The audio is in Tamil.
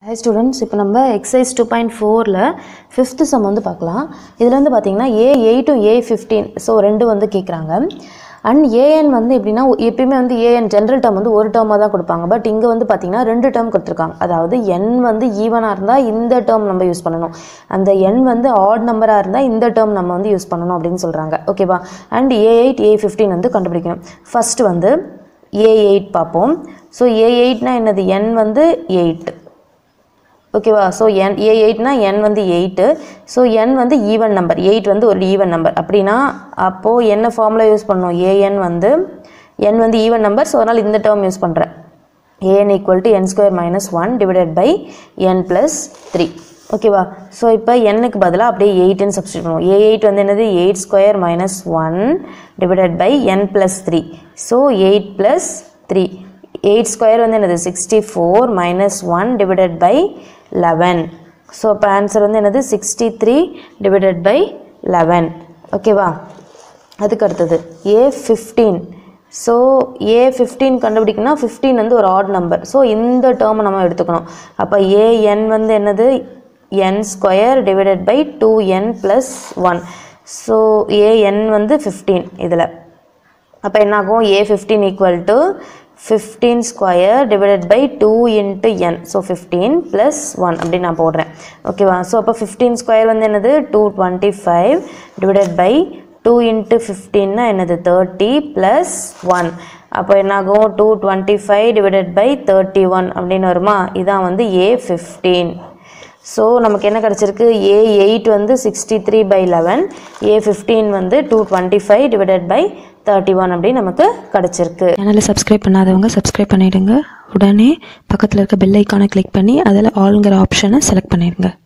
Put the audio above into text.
ஹை ஸ்டூடெண்ட்ஸ் இப்போ நம்ம எக்ஸசைஸ் டூ பாயிண்ட் ஃபோரில் ஃபிஃப்த்து சம் வந்து பார்க்கலாம் இதில் வந்து பார்த்தீங்கன்னா ஏ எயிட்டும் ஏ ஃபிஃப்டீன் ஸோ ரெண்டு வந்து கேட்குறாங்க அண்ட் ஏஎன் வந்து எப்படின்னா எப்பயுமே வந்து ஏஎன் ஜென்ரல் டேர்ம் வந்து ஒரு டேர்மாக தான் கொடுப்பாங்க பட் இங்கே வந்து பார்த்தீங்கன்னா ரெண்டு டேர்ம் கொடுத்துருக்காங்க அதாவது என் வந்து ஈவனாக இருந்தால் இந்த டேர்ம் நம்ம யூஸ் பண்ணணும் அந்த என் வந்து ஆட் நம்பராக இருந்தால் இந்த டேர்ம் நம்ம வந்து யூஸ் பண்ணணும் அப்படின்னு சொல்கிறாங்க ஓகேவா and a eight a fifteen வந்து கண்டுபிடிக்கணும் ஃபஸ்ட்டு வந்து ஏ எயிட் பார்ப்போம் ஸோ ஏ எயிட்னா என்னது என் வந்து எயிட் ஓகேவா ஸோ என் ஏ எயிட்னா என் வந்து எயிட்டு ஸோ என் வந்து ஈவன் நம்பர் எயிட் வந்து ஒரு ஈவன் நம்பர் அப்படின்னா அப்போது என்ன ஃபார்முலா யூஸ் பண்ணணும் ஏஎன் வந்து என் வந்து ஈவன் நம்பர் ஸோ அதனால் இந்த டேர்ம் யூஸ் பண்ணுறேன் a n equal to n square minus one divided by n plus three ஓகேவா ஸோ இப்போ எண்ணுக்கு பதிலாக அப்படியே எயிட்டுன்னு சப்ஸ்டியூட் பண்ணுவோம் ஏ எயிட் வந்து என்னது eight square minus one divided by n plus three so eight plus three eight square வந்து என்னது sixty four minus one divided by eleven so இப்போ ஆன்சர் வந்து என்னது sixty three divided by eleven ஓகேவா அதுக்கு அடுத்தது a fifteen so a fifteen கண்டுபிடிக்கணும்னா ஃபிஃப்டீன் வந்து ஒரு ஆட் நம்பர் ஸோ இந்த டேர்மை நம்ம எடுத்துக்கணும் அப்போ ஏஎன் வந்து என்னது n square divided by two n plus one so a n வந்து ஃபிஃப்டீன் இதில் அப்போ என்னாகும் a fifteen equal to fifteen square divided by two into n so fifteen plus one அப்படின்னு நான் போடுறேன் ஓகேவா ஸோ அப்போ ஃபிஃப்டீன் ஸ்கொயர் வந்து என்னது two twenty five divided by two into ஃபிஃப்டீன்னா என்னது தேர்ட்டி ப்ளஸ் ஒன் அப்போ என்னாகும் two twenty five divided by thirty one அப்படின்னு வருமா இதான் வந்து ஏ ஃபிஃப்டீன் ஸோ நமக்கு என்ன கிடச்சிருக்கு ஏ எயிட் வந்து sixty three by eleven a fifteen வந்து two twenty five divided by thirty one அப்படின்னு நமக்கு கிடச்சிருக்கு சேனலை சப்ஸ்கிரைப் பண்ணாதவங்க சப்ஸ்கிரைப் பண்ணிடுங்க உடனே பக்கத்தில் இருக்க பெல் ஐக்கானை கிளிக் பண்ணி அதில் ஆளுங்கிற ஆப்ஷனை செலக்ட் பண்ணிடுங்க